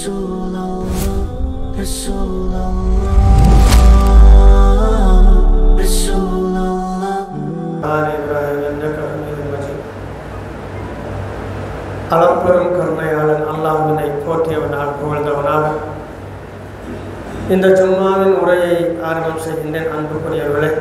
رسول الله رسول الله رسول الله آل إبراهيم إنك حميد مجيد அளப்பெரும் கருணையாளன் அல்லாஹ்வினை போற்றியவனால் புகழ்ந்தவனாக இந்த ஜும்மாவின் உரையை ஆரம்பம் செய்கின்றேன் அன்புக்குரியவர்களே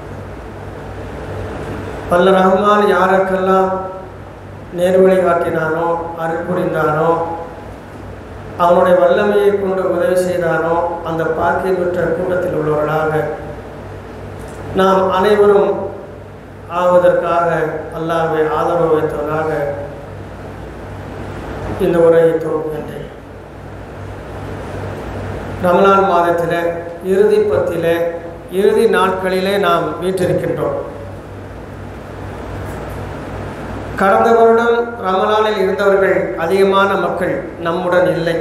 பல்ல ரஹ்மான் யாருக்கெல்லாம் நேர்வழி காட்டினானோ அருள் புரிந்தானோ அவனுடைய வல்லமையை கொண்டு உதவி செய்தானோ அந்த பாக்கியம் பெற்ற கூட்டத்தில் உள்ளவர்களாக நாம் அனைவரும் ஆவதற்காக அல்லாஹ்வை ஆதரவு வைத்தவனாக இந்த உரையை துவங்குகின்றேன் ரமலான் மாதத்தில் இறுதி பத்திலே இறுதி நாட்களிலே நாம் வீற்றிருக்கின்றோம் கடந்த வருடம் ரமலானில் இருந்தவர்கள் அதிகமான மக்கள் நம்முடன் இல்லை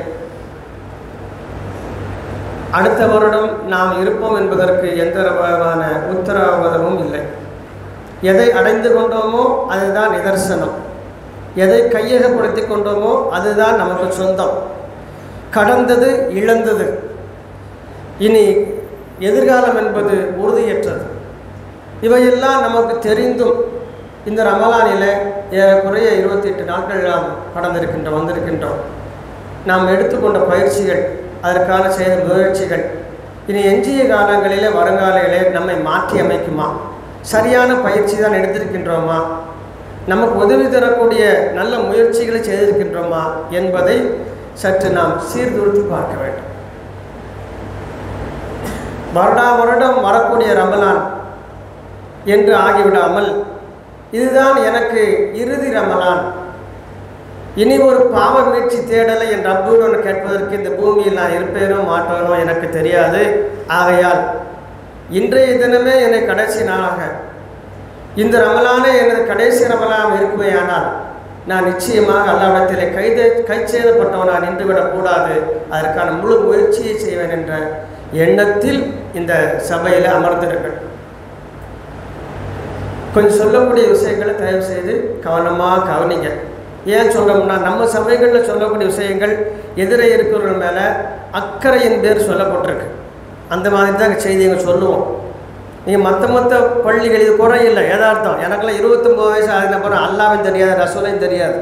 அடுத்த வருடம் நாம் இருப்போம் என்பதற்கு எந்த விதமான உத்தரவாதமும் இல்லை எதை அடைந்து கொண்டோமோ அதுதான் நிதர்சனம் எதை கையகப்படுத்தி கொண்டோமோ அதுதான் நமக்கு சொந்தம் கடந்தது இழந்தது இனி எதிர்காலம் என்பது உறுதியற்றது இவையெல்லாம் நமக்கு தெரிந்தும் இந்த ரமலானில் ஏறக்குறைய இருபத்தி எட்டு நாட்கள் நாம் கடந்திருக்கின்றோம் வந்திருக்கின்றோம் நாம் எடுத்துக்கொண்ட பயிற்சிகள் அதற்கான செய்த முயற்சிகள் இனி எஞ்சிய காலங்களிலே வருங்காலையிலே நம்மை மாற்றி அமைக்குமா சரியான பயிற்சி தான் எடுத்திருக்கின்றோமா நமக்கு உதவி தரக்கூடிய நல்ல முயற்சிகளை செய்திருக்கின்றோமா என்பதை சற்று நாம் சீர்தூர்த்து பார்க்க வேண்டும் வருடா வருடம் வரக்கூடிய ரமலான் என்று ஆகிவிடாமல் இதுதான் எனக்கு இறுதி ரமலான் இனி ஒரு பாவ மீட்சி தேடலை என் ரப்பூன்னு கேட்பதற்கு இந்த பூமியில் நான் இருப்பேனோ மாட்டேனோ எனக்கு தெரியாது ஆகையால் இன்றைய தினமே என்னை கடைசி நாளாக இந்த ரமலானே எனது கடைசி ரமலான் இருக்குமேயானால் நான் நிச்சயமாக அல்லாவிடத்திலே கைது கைச்சேதப்பட்டவனாக நின்றுவிடக்கூடாது அதற்கான முழு முயற்சியை செய்வேன் என்ற எண்ணத்தில் இந்த சபையில் அமர்ந்திருங்கள் கொஞ்சம் சொல்லக்கூடிய விஷயங்களை தயவு செய்து கவனமாக கவனிங்க ஏன் சொல்கிறோம்னா நம்ம சபைகளில் சொல்லக்கூடிய விஷயங்கள் எதிரே இருக்கிறவர்கள் மேலே அக்கறையின் பேர் சொல்லப்பட்டிருக்கு அந்த மாதிரி தான் செய்திங்க சொல்லுவோம் நீங்கள் மற்ற மற்ற பள்ளிகள் இது குறை இல்லை யதார்த்தம் எனக்கெல்லாம் இருபத்தொம்போது வயசு ஆகின பிறகு அல்லாவும் தெரியாது ரசூலையும் தெரியாது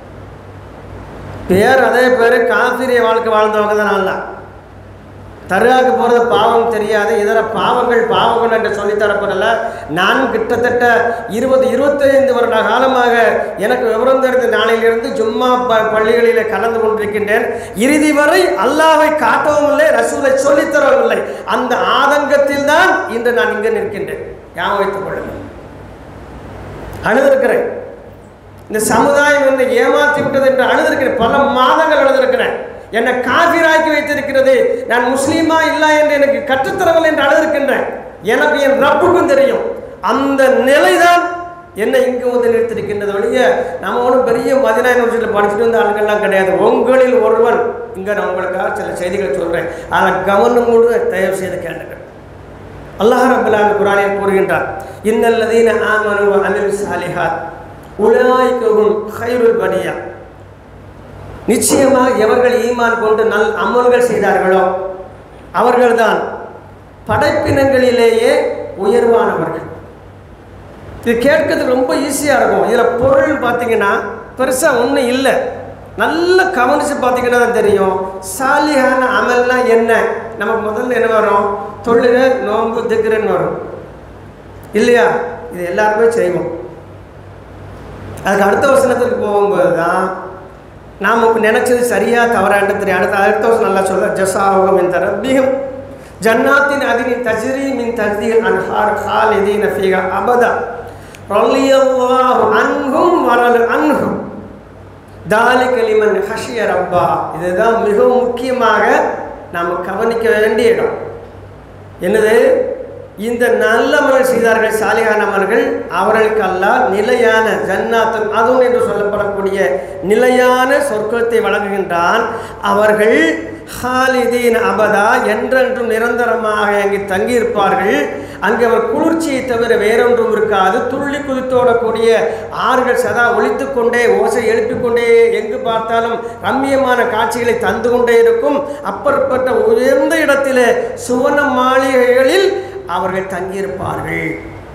பேர் அதே பேர் காஃபிரிய வாழ்க்கை வாழ்ந்தவங்க தான் நல்லா தருகாக்கு போகிறது பாவம் தெரியாது இதர பாவங்கள் பாவங்கள் என்று சொல்லித்தரப்படல நான் கிட்டத்தட்ட இருபது இருபத்தைந்து வருட காலமாக எனக்கு விவரம் தெரிந்த நாளிலிருந்து ஜும்மா ப பள்ளிகளிலே கலந்து கொண்டிருக்கின்றேன் இறுதி வரை அல்லாவை காட்டவும் இல்லை ரசூலை சொல்லித்தரவும் இல்லை அந்த ஆதங்கத்தில் தான் இன்று நான் இங்கே நிற்கின்றேன் ஞாபகம் வைத்துக் கொள்ளுங்கள் அழுதிருக்கிறேன் இந்த சமுதாயம் என்னை ஏமாற்றி விட்டது என்று அழுதிருக்கிறேன் பல மாதங்கள் அழுதிருக்கிறேன் என்னை காபிராக்கி வைத்திருக்கிறது நான் முஸ்லீமா இல்லை என்று எனக்கு கற்றுத்தரவில்லை என்று அழுதிருக்கின்றேன் எனக்கு என் ரப்புக்கும் தெரியும் அந்த நிலைதான் என்னை இங்கு வந்து நிறுத்திருக்கின்றது ஒழிய நம்ம ஒன்றும் பெரிய மதினா யூனிவர்சிட்டியில் படிச்சுட்டு வந்த ஆளுங்கள்லாம் கிடையாது உங்களில் ஒருவன் இங்கே நான் உங்களுக்காக சில செய்திகளை சொல்கிறேன் ஆனால் கவனம் கூட தயவு செய்து கேளுங்கள் அல்லாஹ் ரபுல்லான் குரானில் கூறுகின்றார் இன்னல்லதீன ஆமனு அனில் சாலிஹாத் உலாய்க்கவும் ஹைருல் பனியா நிச்சயமாக எவர்கள் ஈமான் கொண்டு நல் அமல்கள் செய்தார்களோ அவர்கள்தான் படைப்பினங்களிலேயே உயர்வானவர்கள் இது கேட்கறதுக்கு ரொம்ப ஈஸியாக இருக்கும் இதில் பொருள் பார்த்தீங்கன்னா பெருசாக ஒன்றும் இல்லை நல்ல கவனித்து பார்த்தீங்கன்னா தான் தெரியும் சாலியான அமல்னா என்ன நமக்கு முதல்ல என்ன வரும் தொழுக நோன்பு திக்கிறன்னு வரும் இல்லையா இது எல்லாருமே செய்வோம் அதுக்கு அடுத்த வசனத்துக்கு போகும்போது தான் நாம் நினச்சது சரியாக தவறான்னு தெரியும் அடுத்த அடுத்த வருஷம் நல்லா சொல்ல ஜசாவும் இந்த ரப்பியும் ஜன்னாத்தின் அதினின் தஜ்ரி மின் தஜ்திகள் அன்ஹார் ஹால் இதீன ஃபீகா அபதா ரலியல்லாஹு அன்ஹும் வரல் அன்ஹும் தாலிக லிமன் ஹஷிய ரப்பா இதுதான் மிகவும் முக்கியமாக நாம் கவனிக்க வேண்டிய இடம் என்னது இந்த நல்ல அமல்கள் செய்தார்கள் சாலிகான அமல்கள் அவர்களுக்கு அல்லாஹ் நிலையான ஜன்னாத்தும் அதுவும் என்று சொல்லப்படக்கூடிய நிலையான சொர்க்கத்தை வழங்குகின்றான் அவர்கள் ஹாலிதீன் அபதா என்றென்றும் நிரந்தரமாக அங்கே தங்கியிருப்பார்கள் அங்கே அவர் குளிர்ச்சியை தவிர வேறொன்றும் இருக்காது துள்ளி குதித்தோடக்கூடிய ஆறுகள் சதா ஒழித்து கொண்டே ஓசை எழுப்பிக் கொண்டே எங்கு பார்த்தாலும் ரம்மியமான காட்சிகளை தந்து கொண்டே இருக்கும் அப்பற்பட்ட உயர்ந்த இடத்திலே சுவன மாளிகைகளில் அவர்கள் தங்கியிருப்பார்கள்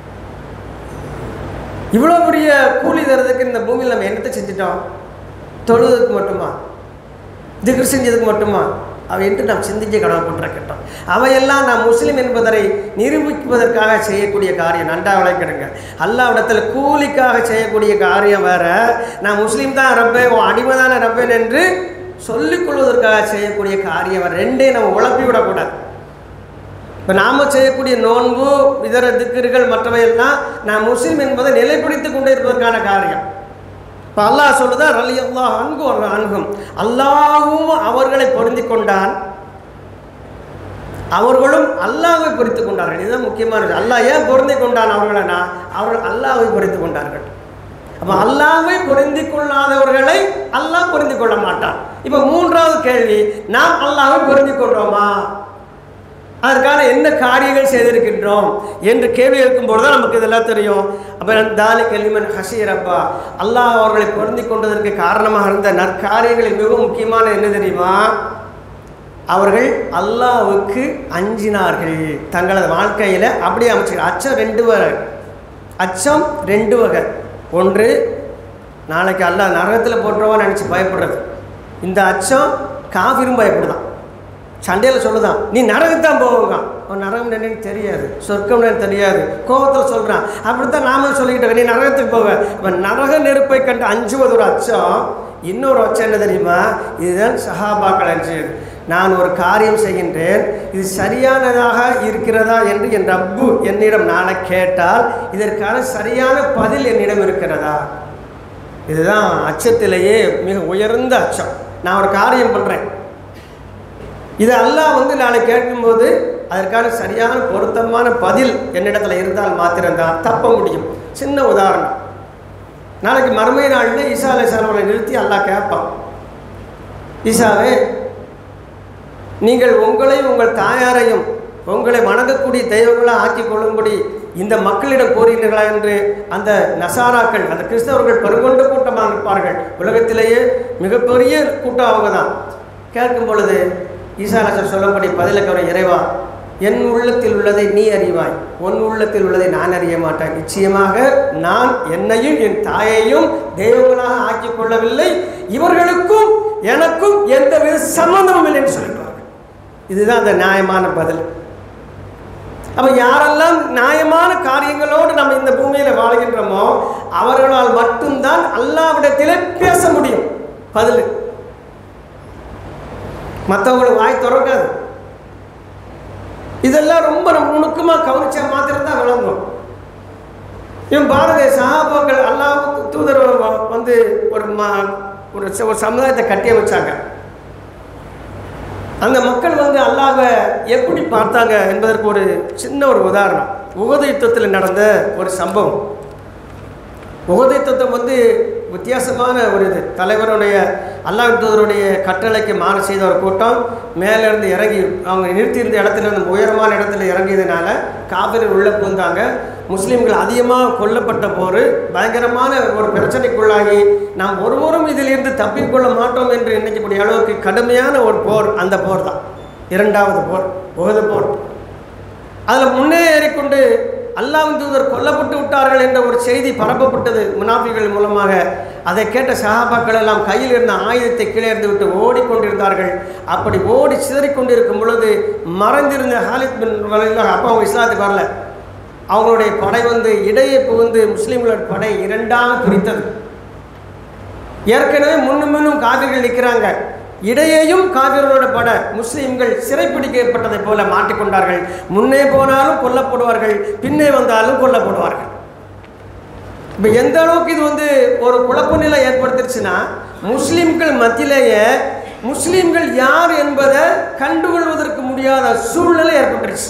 இவ்வளோ பெரிய கூலி தரதுக்கு இந்த பூமியில் நம்ம என்னத்தை செஞ்சிட்டோம் தொழுவதற்கு மட்டுமா திக்ர் செஞ்சதுக்கு மட்டுமா அவை என்று நாம் சிந்திக்க கடமைப்பட்டிருக்கின்றோம் அவையெல்லாம் நாம் முஸ்லீம் என்பதை நிரூபிப்பதற்காக செய்யக்கூடிய காரியம் நன்றா விளைக்கிடுங்க அல்லாவிடத்தில் கூலிக்காக செய்யக்கூடிய காரியம் வேற நான் முஸ்லீம் தான் ரப்பே உன் அடிமைதான ரப்பேன் என்று சொல்லிக் கொள்வதற்காக செய்யக்கூடிய காரியம் வேற ரெண்டையும் நம்ம உழப்பி விடக்கூடாது இப்போ நாம் செய்யக்கூடிய நோன்பு இதர திக்கர்கள் மற்றவையெல்லாம் நான் முஸ்லீம் என்பதை நிலைப்படுத்தி கொண்டே இருப்பதற்கான காரியம் இப்போ அல்லாஹ் சொல்லுதா ரலி அல்லாஹ் அன்பு ஒரு அன்பும் அல்லாஹும் அவர்களை பொருந்தி கொண்டான் அவர்களும் அல்லாஹ்வை பொருத்தி கொண்டார்கள் இதுதான் முக்கியமானது அல்லாஹ் ஏன் பொருந்தி கொண்டான் அவர்களைனா அவர்கள் அல்லாஹ்வை பொருத்தி கொண்டார்கள் அப்போ அல்லாஹ்வை பொருந்தி கொள்ளாதவர்களை அல்லாஹ் பொருந்தி கொள்ள மாட்டான் இப்போ மூன்றாவது கேள்வி நாம் அல்லாஹ்வை பொருந்தி கொண்டோமா அதற்கான என்ன காரியங்கள் செய்திருக்கின்றோம் என்று கேள்வி இருக்கும்போது தான் நமக்கு இதெல்லாம் தெரியும் அப்போ தாலி கலிமன் ஹசீர் அப்பா அல்லாஹ் அவர்களை பொருந்தி கொண்டதற்கு காரணமாக இருந்த நற்காரியங்களில் மிகவும் முக்கியமான என்ன தெரியுமா அவர்கள் அல்லாஹ்வுக்கு அஞ்சினார்கள் தங்களது வாழ்க்கையில் அப்படியே அமைச்சு அச்சம் ரெண்டு வகை அச்சம் ரெண்டு வகை ஒன்று நாளைக்கு அல்லாஹ் நரகத்தில் போட்டுருவான்னு நினச்சி பயப்படுறது இந்த அச்சம் காவிரும் பயப்படுதான் சண்டையில் சொல்லுதான் நீ நரகத்தான் போவாங்க அவன் நரகம் என்னன்னு தெரியாது சொர்க்கம் என்னன்னு தெரியாது கோபத்தில் சொல்கிறான் அப்படித்தான் நாம சொல்லிக்கிட்டோம் நீ நரகத்துக்கு போவ அவன் நரக நெருப்பை கண்டு அஞ்சுவது ஒரு அச்சம் இன்னொரு அச்சம் என்ன தெரியுமா இதுதான் சஹாபாக்கள் அஞ்சியது நான் ஒரு காரியம் செய்கின்றேன் இது சரியானதாக இருக்கிறதா என்று என் ரப்பு என்னிடம் நாளை கேட்டால் இதற்கான சரியான பதில் என்னிடம் இருக்கிறதா இதுதான் அச்சத்திலேயே மிக உயர்ந்த அச்சம் நான் ஒரு காரியம் பண்ணுறேன் இது அல்லாஹ் வந்து நாளை கேட்கும்போது அதற்கான சரியான பொருத்தமான பதில் என்னிடத்துல இருந்தால் மாத்திரம்தான் தப்ப முடியும் சின்ன உதாரணம் நாளைக்கு மறுமை நாளில் ஈசா அலைசாலவனை நிறுத்தி அல்லாஹ் கேட்பான் ஈசாவே நீங்கள் உங்களையும் உங்கள் தாயாரையும் உங்களை வணங்கக்கூடிய தெய்வங்களாக ஆக்கிக் கொள்ளும்படி இந்த மக்களிடம் கோருகிறீர்களா என்று அந்த நசாராக்கள் அந்த கிறிஸ்தவர்கள் பெருங்கொண்ட கூட்டமாக இருப்பார்கள் உலகத்திலேயே மிகப்பெரிய கூட்டம் அவங்க தான் கேட்கும் பொழுது ஈசானசர் சொல்லப்படி பதிலக்கவரை இறைவா என் உள்ளத்தில் உள்ளதை நீ அறிவாய் உன் உள்ளத்தில் உள்ளதை நான் அறிய மாட்டேன் நிச்சயமாக நான் என்னையும் என் தாயையும் தெய்வங்களாக ஆக்கிக் கொள்ளவில்லை இவர்களுக்கும் எனக்கும் எந்தவித சம்பந்தமும் இல்லை என்று சொல்லிடுவார்கள் இதுதான் அந்த நியாயமான பதில் அப்போ யாரெல்லாம் நியாயமான காரியங்களோடு நம்ம இந்த பூமியில் வாழ்கின்றோமோ அவர்களால் மட்டும்தான் அல்லாவிடத்திலே பேச முடியும் பதில் மற்றவங்களுக்கு வாய் திறக்காது இதெல்லாம் ரொம்ப நம்ம நுணுக்கமாக கவனிச்சா மாத்திரம் தான் விளங்கும் இவன் பாரதிய சகாபாக்கள் அல்லாஹ் தூதர் வ- வந்து ஒரு ம ஒரு ச- ஒரு சமுதாயத்தை கட்டி வச்சாங்க அந்த மக்கள் வந்து அல்லாஹ்வை எப்படி பார்த்தாங்க என்பதற்கு ஒரு சின்ன ஒரு உதாரணம் உகத யுத்தத்தில் நடந்த ஒரு சம்பவம் உகத யுத்தம் வந்து வித்தியாசமான ஒரு இது தலைவருடைய அல்லாஹ் தூதருடைய கட்டளைக்கு மாறு செய்த ஒரு கூட்டம் மேலேருந்து இறங்கி அவங்க நிறுத்தியிருந்த இடத்துல இருந்து உயரமான இடத்துல இறங்கியதுனால காவிரியில் உள்ளே புகுந்தாங்க முஸ்லீம்கள் அதிகமாக கொல்லப்பட்ட போர் பயங்கரமான ஒரு பிரச்சனைக்குள்ளாகி நாம் ஒருவரும் இதிலிருந்து தப்பிக்கொள்ள மாட்டோம் என்று நினைக்கக்கூடிய அளவுக்கு கடுமையான ஒரு போர் அந்த போர் தான் இரண்டாவது போர் உகது போர் அதில் முன்னேறிக்கொண்டு அல்லாஹ்வின் தூதர் கொல்லப்பட்டு விட்டார்கள் என்ற ஒரு செய்தி பரப்பப்பட்டது முனாஃபிகள் மூலமாக அதை கேட்ட சஹாபாக்கள் எல்லாம் கையில் இருந்த ஆயுதத்தை கீழே இருந்து விட்டு ஓடிக்கொண்டிருந்தார்கள் அப்படி ஓடி சிதறிக்கொண்டிருக்கும் பொழுது மறைந்திருந்த ஹாலித் பின் வலையில் அப்போ அவங்க இஸ்லாத்துக்கு வரல அவங்களுடைய படை வந்து இடையே புகுந்து முஸ்லீம்களோட படை இரண்டாக பிரித்தது ஏற்கனவே முன்னும் முன்னும் காவிர்கள் நிற்கிறாங்க இடையேயும் காவிர்களோட பட முஸ்லீம்கள் சிறைப்பிடிக்கப்பட்டதைப் போல மாட்டிக்கொண்டார்கள் முன்னே போனாலும் கொல்லப்படுவார்கள் பின்னே வந்தாலும் கொல்லப்படுவார்கள் இப்போ எந்த அளவுக்கு இது வந்து ஒரு குழப்ப நிலை ஏற்படுத்திருச்சுன்னா முஸ்லீம்கள் மத்தியிலேயே முஸ்லீம்கள் யார் என்பதை கண்டுகொள்வதற்கு முடியாத சூழ்நிலை ஏற்பட்டுருச்சு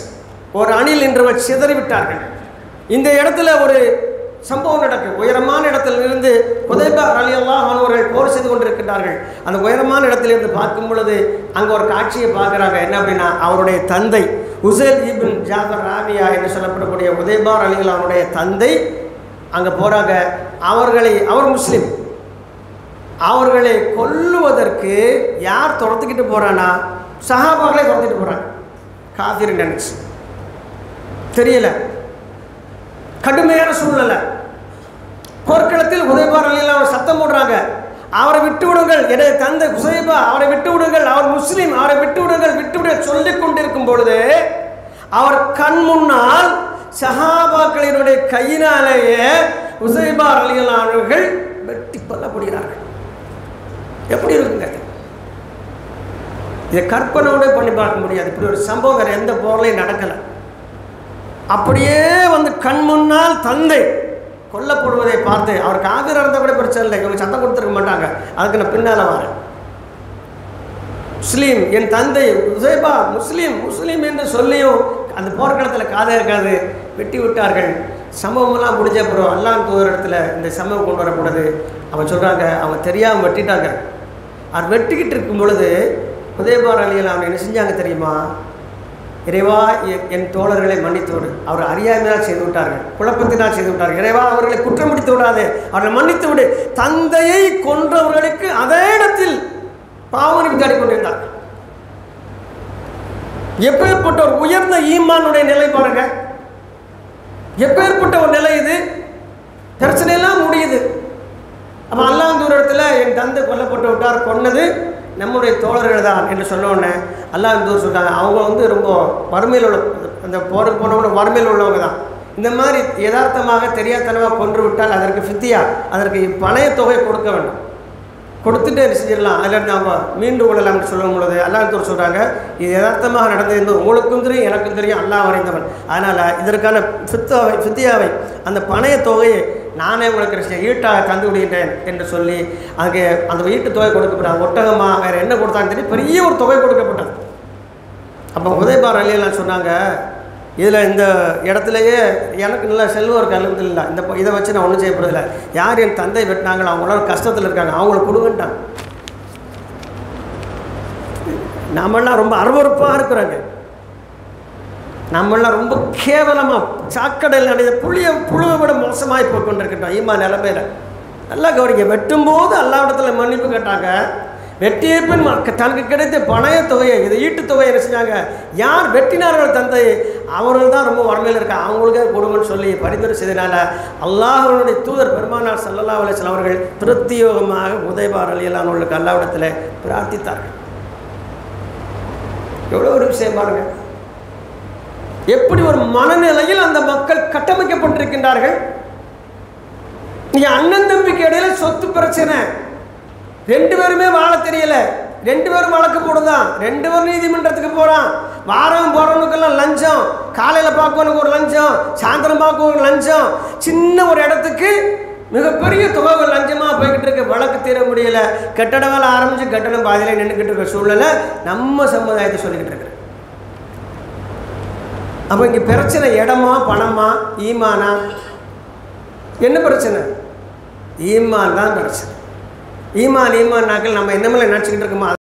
ஒரு அணில் நின்றவர் சிதறிவிட்டார்கள் இந்த இடத்துல ஒரு சம்பவம் நடக்கும் உயரமான இடத்துல இருந்து குதைபா அலி அல்லாஹ் அவர்கள் போர் செய்து கொண்டிருக்கிறார்கள் அந்த உயரமான இடத்திலிருந்து பார்க்கும் பொழுது அங்கே ஒரு காட்சியை பார்க்குறாங்க என்ன அப்படின்னா அவருடைய தந்தை உசேல் இபின் ஜாபர் ராபியா என்று சொல்லப்படக்கூடிய உதய்பார் அலி அவருடைய தந்தை அங்கே போகிறாங்க அவர்களை அவர் முஸ்லீம் அவர்களை கொல்லுவதற்கு யார் துரத்துக்கிட்டு போகிறான்னா சஹாபாக்களே துரத்திட்டு போகிறாங்க காஃபிர் நினச்சி தெரியல கடுமையான சூழ்நிலை போர்க்களத்தில் உதயபார் அலியில் அவர் சத்தம் போடுறாங்க அவரை விட்டு விடுங்கள் எனது தந்தை குசைபா அவரை விட்டு விடுங்கள் அவர் முஸ்லீம் அவரை விட்டு விடுங்கள் விட்டு விட சொல்லிக் கொண்டிருக்கும் பொழுது அவர் கண் முன்னால் சஹாபாக்களினுடைய கையினாலேயே உசைபா அலியலானவர்கள் வெட்டி கொல்லப்படுகிறார்கள் எப்படி இருக்குங்க இது? இதை கற்பனையோட பண்ணி பார்க்க முடியாது இப்படி ஒரு சம்பவம் வேறு எந்த போர்லையும் நடக்கலை அப்படியே வந்து கண் முன்னால் தந்தை கொல்லப்படுவதை பார்த்து அவர் காவிரி இருந்தால் கூட பிரச்சனை இல்லை இவங்க சத்தம் கொடுத்துருக்க மாட்டாங்க அதுக்கு நான் பின்னால் வரேன் முஸ்லீம் என் தந்தை உசைபா முஸ்லீம் முஸ்லீம் என்று சொல்லியும் அந்த போர்க்களத்தில் காதை இருக்காது வெட்டி விட்டார்கள் சம்பவமெல்லாம் முடிஞ்ச அப்புறம் அல்லாஹ் தூதர் இடத்துல இந்த சம்பவம் கொண்டு வரக்கூடாது அவன் சொல்கிறாங்க அவங்க தெரியாமல் வெட்டிட்டாங்க அவர் வெட்டிக்கிட்டு இருக்கும் பொழுது உதயபார் அலியில் அவன் என்ன செஞ்சாங்க தெரியுமா இறைவா எ- என் தோழர்களை மன்னித்து விடு அவர் அறியாமையால் செய்து விட்டார்கள் குழப்பத்தினால் செய்து விட்டார்கள் இறைவா அவர்களை குற்றம் பிடித்து விடாதே அவர்களை மன்னித்து விடு தந்தையை கொன்றவர்களுக்கு அதே இடத்தில் பாவனை தேடி கொண்டிருந்தார் எப்பேற்பட்ட ஒரு உயர்ந்த ஈமானுடைய நிலை பாருங்க எப்பேற்பட்ட ஒரு நிலை இது பிரச்சனையெல்லாம் முடியுது அப்போ அல்லாந்தூர் இடத்துல என் தந்தை கொல்லப்பட்டு விட்டார் கொன்னது நம்முடைய தோழர்கள் தான் என்று சொன்ன உடனே அல்லாந்தூர் சொல்றாங்க அவங்க வந்து ரொம்ப வறுமையில் உள்ள அந்த போருக்கு போனவங்க வறுமையில் உள்ளவங்க தான் இந்த மாதிரி யதார்த்தமாக தெரியாதனமாக கொன்று விட்டால் அதற்கு ஃபித்தியா அதற்கு பணைய தொகை கொடுக்க வேண்டும் கொடுத்துட்டு என்ன செஞ்சிடலாம் அதில் நம்ம மீண்டு கொள்ளலாம்னு சொல்லும் பொழுது அல்லாஹ் சொல்கிறாங்க இது யதார்த்தமாக நடந்தது உங்களுக்கும் தெரியும் எனக்கும் தெரியும் அல்லாஹ் வரைந்தவன் அதனால் இதற்கான ஃபித்தாவை ஃபித்தியாவை அந்த பணைய தொகையை நானே உங்களுக்கு என்ன செய்ய- ஈட்டாக தந்து விடுகின்றேன் என்று சொல்லி அங்கே அந்த வீட்டு தொகை கொடுக்கப்பட்டாங்க ஒட்டகமாக வேறு என்ன கொடுத்தாங்க தெரியும் பெரிய ஒரு தொகை கொடுக்கப்பட்டது அப்போ உதயபார் அலியெல்லாம் சொன்னாங்க இதில் இந்த இடத்துலையே எனக்கு நல்ல செல்வம் இருக்கு அல்லது இல்லை இந்த ப- இதை வச்சு நான் ஒன்றும் செய்யப்படுறதில்ல யார் என் தந்தை வெட்டினாங்களோ அவங்களாம் கஷ்டத்தில் இருக்காங்க அவங்கள கொடுங்கன்ட்டாங்க நாமெல்லாம் ரொம்ப அருவறுப்பாக இருக்கிறாங்க நம்மெல்லாம் ரொம்ப கேவலமாக சாக்கடையில் அடைந்த புளிய புழுவை விட மோசமாகி போய் கொண்டிருக்கின்றோம் ஈமா நிலமையில நல்லா கவனிங்க வெட்டும்போது அல்லாவிடத்தில் மன்னிப்பு கேட்டாங்க வெட்டிய பின் மக்க- தனக்கு கிடைத்த பணைய தொகையை இது ஈட்டு தொகையை என்ன செஞ்சாங்க யார் வெட்டினார்கள் தந்தை அவர்கள் தான் ரொம்ப வறுமையில் இருக்காங்க அவங்களுக்கே கொடுங்கன்னு சொல்லி பரிந்துரை செய்தனால அல்லாஹ்வுடைய தூதர் பெருமானார் சல்லல்லா அலிஸ்லாம் அவர்கள் பிரத்தியோகமாக உதயபார் அலியல்லானவர்களுக்கு அல்லாவிடத்தில் பிரார்த்தித்தார்கள் எவ்வளோ ஒரு விஷயம் பாருங்க எப்படி ஒரு மனநிலையில் அந்த மக்கள் கட்டமைக்கப்பட்டிருக்கின்றார்கள் நீங்க அண்ணன் தம்பிக்கு இடையில சொத்து பிரச்சனை ரெண்டு பேருமே வாழ தெரியல ரெண்டு பேரும் வழக்கு போடுதான் ரெண்டு பேரும் நீதிமன்றத்துக்கு போறான் வாரம் போறவனுக்கெல்லாம் லஞ்சம் காலையில பார்க்கவனுக்கு ஒரு லஞ்சம் சாயந்தரம் பார்க்க ஒரு லஞ்சம் சின்ன ஒரு இடத்துக்கு மிகப்பெரிய தொகைகள் லஞ்சமாக போய்கிட்டு இருக்க வழக்கு தீர முடியல கட்டட வேலை ஆரம்பிச்சு கட்டடம் பாதியில நின்றுக்கிட்டு இருக்க சூழ்நிலை நம்ம சமுதாயத்தை சொல்லிக்கிட்டு இருக்கிறேன் அப்போ இங்கே பிரச்சனை இடமா பணமா ஈமானா என்ன பிரச்சனை ஈமான் தான் பிரச்சனை ஈமான் ஈமான் நாக்கள் நம்ம என்ன மேலே நினச்சிக்கிட்டு இருக்கோமோ